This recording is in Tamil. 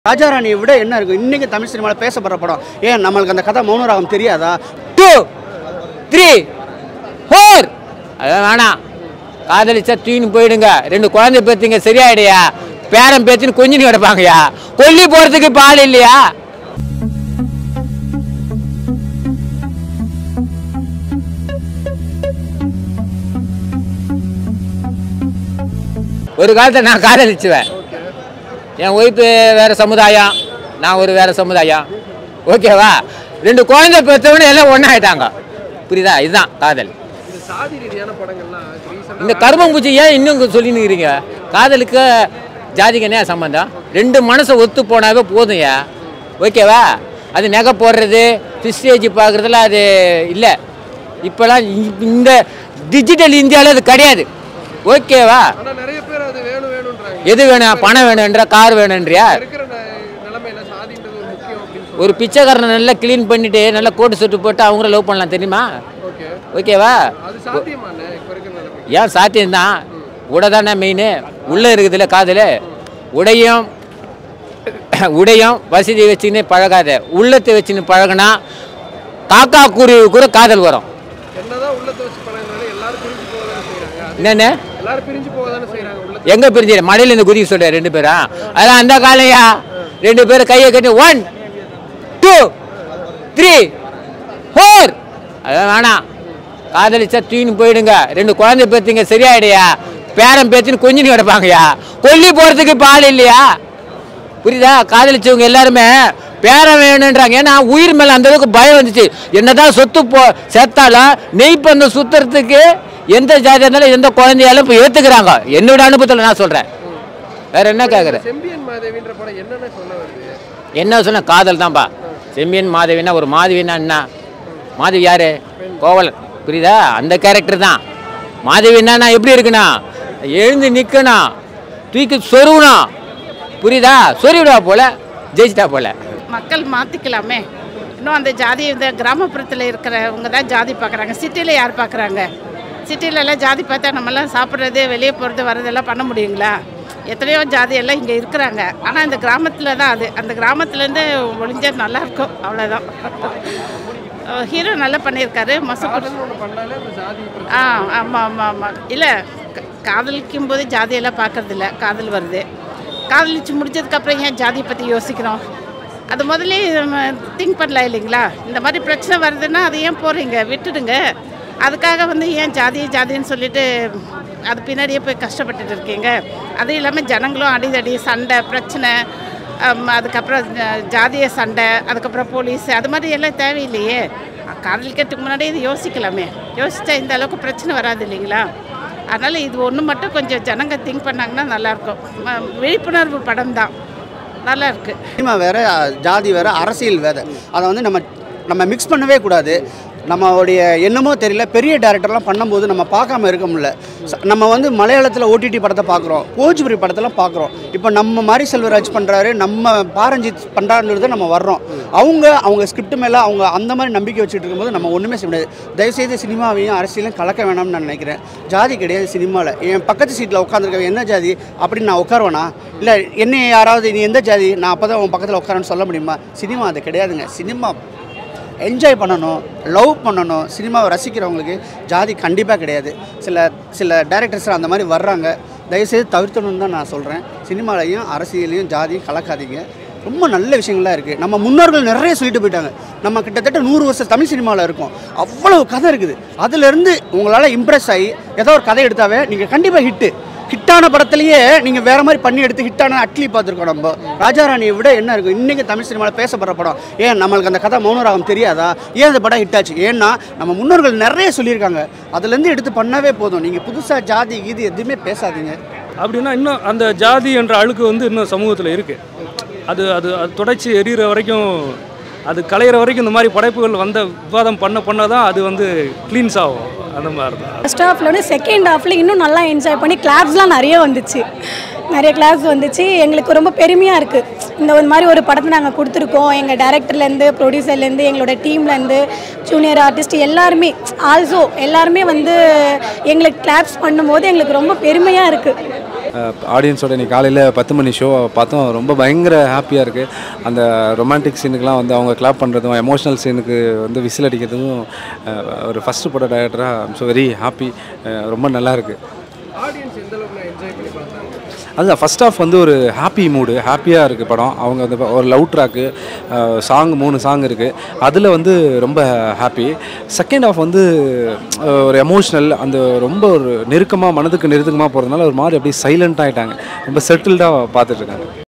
ராஜாராணியை விட என்ன இருக்கும் இன்னைக்கு தமிழ் சினிமாவில் பேசப்படுற படம் ஏன் நம்மளுக்கு அந்த கதை மௌனராகம் தெரியாதா டூ த்ரீ ஃபோர் அதான் வேணாம் காதலிச்சா தூக்கின்னு போயிடுங்க ரெண்டு குழந்தை பேத்துங்க சரியாயிடையா பேரன் பேத்துன்னு கொஞ்சம் கிடப்பாங்கய்யா கொல்லி போகிறதுக்கு பால் இல்லையா ஒரு காலத்தை நான் காதலிச்சுவேன் என் ஒய்ஃபு வேறு சமுதாயம் நான் ஒரு வேறு சமுதாயம் ஓகேவா ரெண்டு குழந்தை பெற்றவனே எல்லாம் ஒன்றாயிட்டாங்க புரியுதா இதுதான் காதல் இது சாதி ரீதியான படங்கள்லாம் ரீசெண்டாக இந்த கருமம்பூச்சி ஏன் இன்னும் சொல்லின்னு இருக்கிறீங்க காதலுக்கு ஜாதிக்கு என்ன சம்பந்தம் ரெண்டு மனசை ஒத்து போனாவே போதும்யா ஓகேவா அது நகை போடுறது ஃபிஸ்டேஜ் பார்க்குறதுல அது இல்லை இப்போலாம் இந்த டிஜிட்டல் இந்தியாவில் அது கிடையாது ஓகேவா ஆனால் நிறைய பேர் அது வேணும் வேணுன்றாங்க எது வேணும் பணம் வேணுன்ற கார் வேணுன்றியா இருக்கிற ந- நிலைமையில சாதின்றது ஒரு முக்கியம் அப்படின்னு சொல்லி ஒரு பிச்சைக்காரனை நல்லா க்ளீன் பண்ணிட்டு நல்லா கோட்டு சுட்டு போட்டு அவங்கள லவ் பண்ணலாம் தெரியுமா ஓகே ஓகேவா அது சாத்தியமாண்ணே இப்போ இருக்கிற நிலைமை ஏன் சாத்தியம்தான் உடை தானே மெயின் உள்ளே இருக்குதுல்ல காதில் உடையும் உடையும் வசதி வச்சுன்னு பழகாத உள்ளத்தை வச்சுன்னு பழகுனா காக்கா குருவி கூட காதல் வரும் என்னதான் உள்ளத்தை வச்சு பழகினாலும் எல்லாரும் பிரிஞ்சு போக தானே செய்கிறாங்க என்னென்ன எல்லாரும் பிரிஞ்சு போக தானே செய்கிறாங்க உள்ளத்தை எங்கே பிரிஞ்சு மழையில இருந்து குதிக்க சொல்ற ரெண்டு பேரும் அதான் அந்த காலையா ரெண்டு பேரும் கையை கட்டி ஒன் டூ த்ரீ ஃபோர் அதான் வேணாம் காதலிச்சா தூக்கின்னு போயிடுங்க ரெண்டு குழந்தை பேத்துங்க சரியாயிடையா பேரன் பேத்துன்னு கொஞ்சம் கிடப்பாங்கய்யா கொல்லி போகிறதுக்கு பால் இல்லையா புரியுதா காதலிச்சவங்க எல்லாருமே பேரன் வேணுன்றாங்க ஏன்னா உயிர் மேலே அந்த அளவுக்கு பயம் வந்துச்சு என்னதான் சொத்து போ செத்தாலும் நெய்ப்பந்த சுத்துறதுக்கு எந்த ஜாதியாக இருந்தாலும் எந்த குழந்தையாலும் இப்போ ஏற்றுக்கிறாங்க என்னோட அனுபவத்தில் நான் சொல்கிறேன் வேற என்ன கேட்குறேன் செம்பியன் மாதேவின்ற படம் என்னென்ன சொல்ல வருது என்ன சொன்ன காதல் தான்ப்பா செம்பியன் மாதவினா ஒரு மாதவினா என்ன மாதவி யாரு கோவலன் புரியுதா அந்த கேரக்டர் தான் மாதவினா நான் எப்படி இருக்கணும் எழுந்து நிற்கணும் தூக்கி சொருகணும் புரியுதா சொருவிடா போல ஜெயிச்சிட்டா போல மக்கள் மாற்றிக்கலாமே இன்னும் அந்த ஜாதி இந்த கிராமப்புறத்தில் இருக்கிறவங்க தான் ஜாதி பார்க்குறாங்க சிட்டியில் யார் பார்க்குறாங்க சிட்டிலலாம் ஜாதி பார்த்தா நம்மலாம் சாப்பிட்றது வெளியே போகிறது வர்றதெல்லாம் பண்ண முடியுங்களா எத்தனையோ ஜாதி எல்லாம் இங்கே இருக்கிறாங்க ஆனால் இந்த கிராமத்தில் தான் அது அந்த கிராமத்துலேருந்து ஒழிஞ்சா நல்லாயிருக்கும் அவ்வளோதான் ஹீரோ நல்லா பண்ணியிருக்காரு மசக்கூர் காதல்னு ஒன்று பண்ணாலே அந்த ஜாதி பிரச்சனை. ஆ ஆமாம் ஆமாம் ஆமாம் இல்லை காதலிக்கும் போது ஜாதியெல்லாம் பார்க்கறதில்ல காதல் வருது காதலிச்சு முடிச்சதுக்கப்புறம் ஏன் ஜாதியை பற்றி யோசிக்கிறோம் அது முதல்ல திங்க் பண்ணல இல்லைங்களா இந்த மாதிரி பிரச்சனை வருதுன்னா அது ஏன் போகிறீங்க விட்டுடுங்க அதுக்காக வந்து ஏன் ஜாதி ஜாதின்னு சொல்லிட்டு அது பின்னாடியே போய் கஷ்டப்பட்டுட்டு இருக்கீங்க அதுவும் இல்லாமல் ஜனங்களும் அடிதடி சண்டை பிரச்சனை ஆம், அதுக்கப்புறம் ஜ- ஜாதிய சண்டை அதுக்கப்புறம் போலீஸ் அது மாதிரி எல்லாம் தேவையில்லையே காதலிக்கிறதுக்கு முன்னாடி இது யோசிக்கலாமே யோசிச்சா இந்த அளவுக்கு பிரச்சனை வராது இல்லைங்களா அதனால் இது ஒன்று மட்டும் கொஞ்சம் ஜனங்க திங்க் பண்ணாங்கன்னா நல்லாயிருக்கும் ம- விழிப்புணர்வு படம் தான் நல்லா இருக்கு சினிமா வேற ஜாதி வேற அரசியல் வேற அதை வந்து நம்ம நம்ம மிக்ஸ் பண்ணவே கூடாது நம்மளுடைய என்னமோ தெரியல பெரிய டேரக்டர்லாம் பண்ணும்போது நம்ம பார்க்காம இருக்க முடியல ச- நம்ம வந்து மலையாளத்தில் ஓடிடி படத்தை பார்க்குறோம் போஜ்புரி படத்தெல்லாம் பார்க்குறோம் இப்போ நம்ம மாதிரி செல்வராஜ் பண்ணுறாரு நம்ம பாரஞ்சித் பண்ணுறாருன்றத நம்ம வர்றோம் அவங்க அவங்க ஸ்கிரிப்ட் மேலே அவங்க அந்த மாதிரி நம்பிக்கை வச்சுட்டு இருக்கும்போது நம்ம ஒன்றுமே செய்ய முடியாது தயவுசெய்து சினிமாவையும் அரசியலையும் கலக்க வேணாம்னு நான் நினைக்கிறேன் ஜாதி கிடையாது சினிமாவில் என் பக்கத்து சீட்டில் உட்காந்துருக்க என்ன ஜாதி அப்படின்னு நான் உட்காருவேனா இல்லை என்ன யாராவது நீ எந்த ஜாதி நான் அப்போ தான் உன் பக்கத்தில் உட்காரன்னு சொல்ல முடியுமா சினிமா அது கிடையாதுங்க சினிமா என்ஜாய் பண்ணணும் லவ் பண்ணணும் சினிமாவை ரசிக்கிறவங்களுக்கு ஜாதி கண்டிப்பாக கிடையாது சில சில டேரக்டர்ஸ் அந்த மாதிரி வர்றாங்க தயவுசெய்து தவிர்த்தணும்னு தான் நான் சொல்கிறேன் சினிமாலையும் அரசியலையும் ஜாதியும் கலக்காதீங்க ரொம்ப நல்ல விஷயங்கள்லாம் இருக்குது நம்ம முன்னோர்கள் நிறைய சொல்லிட்டு போயிட்டாங்க நம்ம கிட்டத்தட்ட நூறு வருஷம் தமிழ் சினிமாவில் இருக்கோம் அவ்வளவு கதை இருக்குது அதுலேருந்து உங்களால் இம்ப்ரெஸ் ஆகி ஏதோ ஒரு கதை எடுத்தாவே நீங்கள் கண்டிப்பாக ஹிட்டு ஹிட்டான படத்துலயே நீங்கள் வேற மாதிரி பண்ணி எடுத்து ஹிட்டான அட்லி பார்த்துருக்கோம் நம்ம ராஜாராணியை விட என்ன இருக்கும் இன்னைக்கு தமிழ் சினிமாவில் பேசப்படுற படம் ஏன் நம்மளுக்கு அந்த கதை மௌனராகம் தெரியாதா ஏன் அந்த படம் ஹிட் ஆச்சு ஏன்னா நம்ம முன்னோர்கள் நிறைய சொல்லியிருக்காங்க அதுலேருந்து எடுத்து பண்ணவே போதும் நீங்கள் புதுசாக ஜாதி கீதி எதுவுமே பேசாதீங்க அப்படின்னா இன்னும் அந்த ஜாதி என்ற அழுக்கு வந்து இன்னும் சமூகத்தில் இருக்குது அது அது அது தொடச்சி எரியிற வரைக்கும் அது கலையிற வரைக்கும் இந்த மாதிரி படைப்புகள் வந்த விவாதம் பண்ண பண்ண தான் அது வந்து க்ளீன்ஸ் ஆகும் அந்த மாதிரி தான் ஃபர்ஸ்ட் ஹாஃப்ல வந்து செகண்ட் ஹாஃப்ல இன்னும் நல்லா என்ஜாய் பண்ணி கிளாப்ஸ்லாம் நிறைய வந்துச்சு நிறைய கிளாப்ஸ் வந்துச்சு எங்களுக்கு ரொம்ப பெருமையாக இருக்குது இந்த ஒரு மாதிரி ஒரு படத்தை நாங்கள் கொடுத்துருக்கோம் எங்கள் டேரக்டர்லேருந்து ப்ரொடியூசர்லேருந்து எங்களோட டீம்லேருந்து ஜூனியர் ஆர்டிஸ்ட் எல்லாருமே ஆல்சோ எல்லாருமே வந்து எங்களுக்கு கிளாப்ஸ் பண்ணும்போது எங்களுக்கு ரொம்ப பெருமையாக இருக்குது ஆடியன்ஸோட இன்னைக்கு காலையில் பத்து மணி ஷோ பார்த்தோம் ரொம்ப பயங்கர ஹாப்பியாக இருக்குது அந்த ரொமான்டிக் சீனுக்கெலாம் வந்து அவங்க கிளாப் பண்ணுறதும் எமோஷனல் சீனுக்கு வந்து விசில் அடிக்கிறதும் அஹ், ஒரு ஃபஸ்ட்டு பட டேரக்டராக ஸோ வெரி ஹாப்பி ரொம்ப நல்லா இருக்கு ஆடியன்ஸ் எந்த அளவுக்கு என்ஜாய் பண்ணி பார்த்தாங்க அதுதான் ஃபஸ்ட் ஆஃப் வந்து ஒரு ஹாப்பி மூடு ஹாப்பியாக இருக்குது படம் அவங்க அந்த ஒரு லவ் ட்ராக்கு சாங் மூணு சாங் இருக்குது அதில் வந்து ரொம்ப ஹாப்பி செகண்ட் ஆஃப் வந்து அஹ், ஒரு எமோஷ்னல் அந்த ரொம்ப ஒரு நெருக்கமாக மனதுக்கு நெருக்கமாக போகிறதுனால ஒரு மாதிரி அப்படியே சைலண்ட் ஆகிட்டாங்க ரொம்ப செட்டில்டாக பார்த்துட்ருக்காங்க